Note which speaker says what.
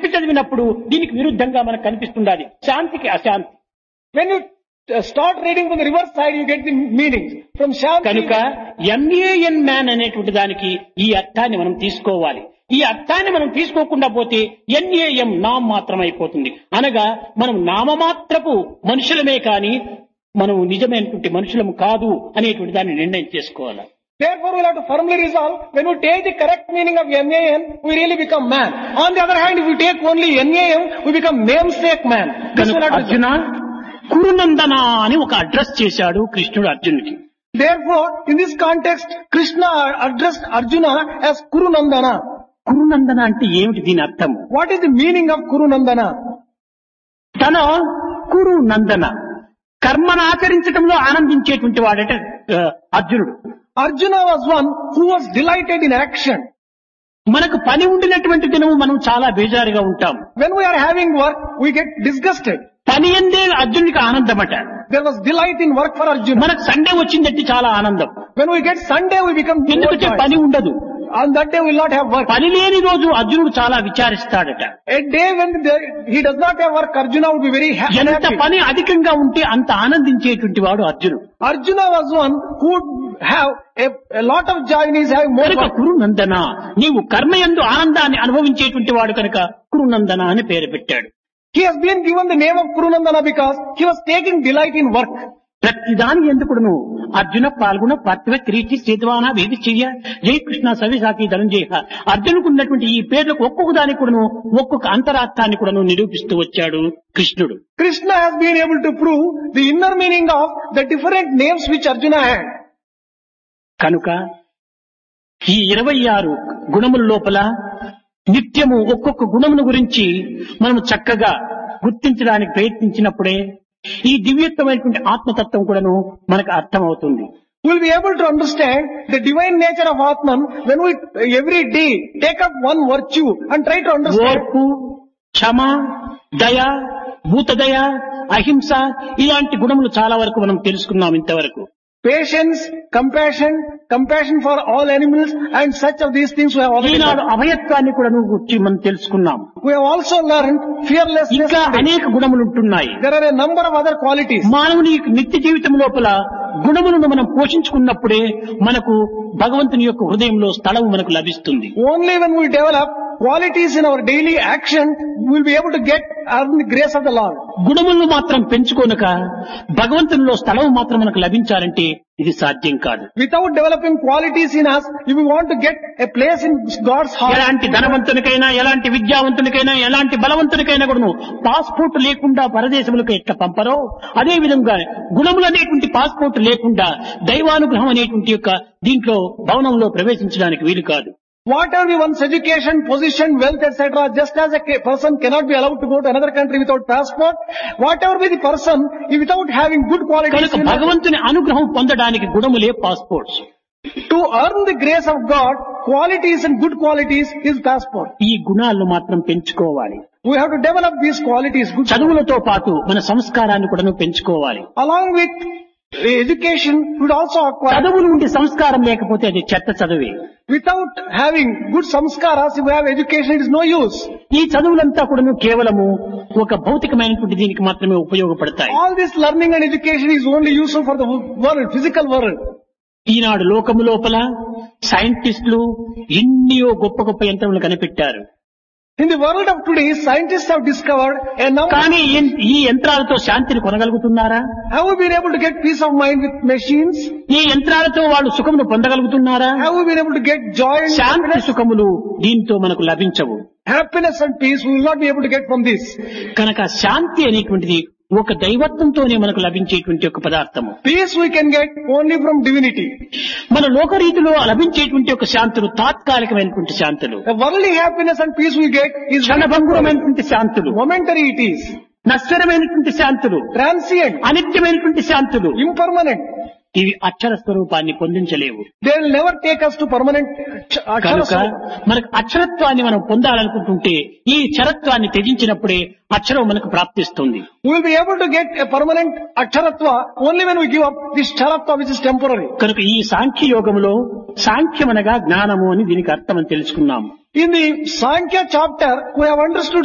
Speaker 1: చెప్పి చదివినప్పుడు దీనికి విరుద్ధంగా మనకు కనిపిస్తుండాలి శాంతికి అశాంతి
Speaker 2: When you uh, start reading from the reverse side, you get the meanings. From Shanti,
Speaker 1: కనుక ఎంఏఎన్ మ్యాన్ అనేటువంటి దానికి ఈ అర్థాన్ని మనం తీసుకోవాలి ఈ అర్థాన్ని మనం తీసుకోకుండా పోతే ఎన్ఏఎం నామ్ మాత్రం అయిపోతుంది అనగా మనం నామమాత్రపు మనుషులమే కాని మనం నిజమైనటువంటి మనుషులము కాదు అనేటువంటి దాన్ని నిర్ణయం చేసుకోవాలి
Speaker 2: therefore we'll have to firmly resolve, when we take the correct meaning of NAM, we really become man. On the other hand, if we take only NAM, we become namesake man. This
Speaker 1: కనుక
Speaker 2: will have to
Speaker 1: Arjuna కురునందన అని ఒక address చేశాడు కృష్ణుడు అర్జునుడికి
Speaker 2: Therefore, in this context, Krishna addressed Arjuna as Kuru Nandana.
Speaker 1: కురునందన అంటే ఏమిటి దీని అర్థము
Speaker 2: What is the meaning of Kuru Nandana?
Speaker 1: తన కురు నందన కర్మను ఆచరించడంలో ఆనందించేటువంటి వాడట ఆ, అర్జునుడు
Speaker 2: Arjuna was one who was delighted in action.
Speaker 1: మనకు పని ఉండినటువంటి దినము మనం చాలా బేజారుగా ఉంటాం
Speaker 2: When we are having work, we get disgusted.
Speaker 1: పని ఎందే అర్జునుడికి ఆనందమట
Speaker 2: There was delight in work for Arjuna.
Speaker 1: మనకు సండే వచ్చిందంటే చాలా ఆనందం
Speaker 2: When we get Sunday, we become
Speaker 1: ఎందుకంటే
Speaker 2: overjoyed.
Speaker 1: పని ఉండదు
Speaker 2: On that day, we will not have work.
Speaker 1: పని లేని రోజు అర్జునుడు చాలా విచారిస్తాడట
Speaker 2: A day when there, he does not have work, Arjuna would be very ha-
Speaker 1: ఎంత
Speaker 2: unhappy.
Speaker 1: పని అధికంగా ఉంటే అంత ఆనందించేటువంటి వాడు అర్జునుడు
Speaker 2: Arjuna was one who would have a, a lot of joy in his having more
Speaker 1: కనుక
Speaker 2: work.
Speaker 1: కురునందన నీవు కర్మయందు ఆనందాన్ని అనుభవించేటువంటి వాడు కనుక కురునందన అని పేరు పెట్టాడు
Speaker 2: He has been given the name of Kurunandana because he was taking delight in work.
Speaker 1: ప్రతిదాని ఎందుకును అర్జున పాల్గొన పార్థివ క్రీచి చేతవాన వేది చెయ్య జై కృష్ణ సవిసాకి ధనంజయ అర్జునుకు ఉన్నటువంటి ఈ పేర్లకు ఒక్కొక్క దానికి కూడాను ఒక్కొక్క అంతరార్థాన్ని కూడాను నిరూపిస్తూ వచ్చాడు కృష్ణుడు
Speaker 2: Krishna has been able to prove the inner meaning of the different names which Arjuna had.
Speaker 1: కనుక ఈ ఇరవై ఆరు గుణముల లోపల నిత్యము ఒక్కొక్క గుణమును గురించి మనం చక్కగా గుర్తించడానికి ప్రయత్నించినప్పుడే ఈ దివ్యత్వమైనటువంటి ఆత్మతత్వం కూడాను మనకు అర్థమవుతుంది
Speaker 2: We'll be able to understand the divine nature of Atman when we every day take up one virtue and try to understand.
Speaker 1: ఓర్పు క్షమ దయ భూతదయ అహింస ఇలాంటి గుణములు చాలా వరకు మనం తెలుసుకున్నాం ఇంతవరకు
Speaker 2: Patience, compassion, compassion for all animals and such of these things we have already
Speaker 1: Eenadu
Speaker 2: learned.
Speaker 1: అభయత్వాన్ని కూడా గురించి మనం తెలుసుకున్నాం
Speaker 2: We have also learned fearlessness.
Speaker 1: ఇంకా అనేక గుణములు ఉంటున్నాయి
Speaker 2: There are a number of other qualities.
Speaker 1: మానవుని యొక్క నిత్య జీవితం లోపల గుణములను మనం పోషించుకున్నప్పుడే మనకు భగవంతుని యొక్క హృదయంలో స్థలం మనకు లభిస్తుంది
Speaker 2: Only when we develop qualities in our daily action, we will be able to get earn the grace of the Lord.
Speaker 1: గుణములను మాత్రం పెంచుకోనక భగవంతునిలో స్థలం మాత్రం మనకు లభించాలంటే ఇది సాధ్యం కాదు
Speaker 2: Without developing qualities in us, if we want to get a place in God's heart,
Speaker 1: ఎలాంటి ధనవంతునికైనా ఎలాంటి విద్యావంతునికైనా ఎలాంటి బలవంతునికైనా కూడా పాస్పోర్ట్ లేకుండా పరదేశములకు ఎట్లా పంపరో అదే విధంగా గుణములు అనేటువంటి పాస్పోర్ట్ లేకుండా దైవానుగ్రహం అనేటువంటి యొక్క దీంట్లో భవనంలో ప్రవేశించడానికి వీలు కాదు
Speaker 2: whatever be one's education, position, wealth, etc., just as a ca- person cannot be allowed to go to another country without passport, whatever be the person, if without having good qualities,
Speaker 1: కనుక
Speaker 2: in us,
Speaker 1: భగవంతుని అనుగ్రహం పొందడానికి గుణములే passports
Speaker 2: to earn the grace of God, qualities and good qualities is passport.
Speaker 1: ఈ గుణాలను మాత్రం పెంచుకోవాలి
Speaker 2: We have to develop these qualities, good
Speaker 1: చదువులతో పాటు మన సంస్కారాన్ని కూడా పెంచుకోవాలి
Speaker 2: Along with the education, we would also acquire,
Speaker 1: చదువు నుండి సంస్కారం లేకపోతే అది చెత్త చదువే
Speaker 2: without having good samskaras, if we have education, it is no use.
Speaker 1: ఈ చదువులంతా కూడా కేవలము ఒక భౌతికమైనటువంటి దీనికి మాత్రమే ఉపయోగపడతాయి
Speaker 2: All this learning and education is only useful for the world, physical world.
Speaker 1: ఈనాడు లోకము లోపల సైంటిస్టులు ఎన్నో గొప్ప గొప్ప యంత్రములు కనిపెట్టారు
Speaker 2: In the world of today, scientists have discovered a number.
Speaker 1: కానీ ఈ- ఈ యంత్రాలతో శాంతిని కొనగలుగుతున్నారా
Speaker 2: Have we been able to get peace of mind with machines?
Speaker 1: ఈ యంత్రాలతో వాళ్ళు సుఖమును పొందగలుగుతున్నారా
Speaker 2: Have we been able to get joy and
Speaker 1: Shanti
Speaker 2: happiness?
Speaker 1: సుఖములు దీంతో మనకు లభించవు
Speaker 2: Happiness and peace we will not be able to get from this.
Speaker 1: కనుక శాంతి అనేటువంటిది ఒక దైవత్వంతోనే మనకు లభించేటువంటి ఒక పదార్థము
Speaker 2: Peace we can get only from divinity.
Speaker 1: మన లోకరీతిలో లభించేటువంటి ఒక శాంతులు తాత్కాలికమైనటువంటి శాంతులు
Speaker 2: The worldly happiness and peace we get is
Speaker 1: క్షణభంగురమైనటువంటి శాంతులు
Speaker 2: momentary it is,
Speaker 1: నశ్వరమైనటువంటి శాంతులు
Speaker 2: transient,
Speaker 1: అనిత్యమైనటువంటి శాంతులు
Speaker 2: impermanent.
Speaker 1: ఇవి అక్షర స్వరూపాన్ని పొందించలేవు
Speaker 2: They will never take us to permanent ch-
Speaker 1: కనుక
Speaker 2: akshara.
Speaker 1: మనకు అక్షరత్వాన్ని మనం పొందాలనుకుంటుంటే ఈ చరత్వాన్ని త్యజించినప్పుడే అక్షరం మనకు ప్రాప్తిస్తుంది
Speaker 2: We will be able to get a permanent aksharatva only when we give up this charatva which is temporary.
Speaker 1: కనుక ఈ సాంఖ్య యోగములో సాంఖ్యమనగా జ్ఞానము అని దీనికి అర్థం అని తెలుసుకున్నాము
Speaker 2: In the Sankhya chapter, we have understood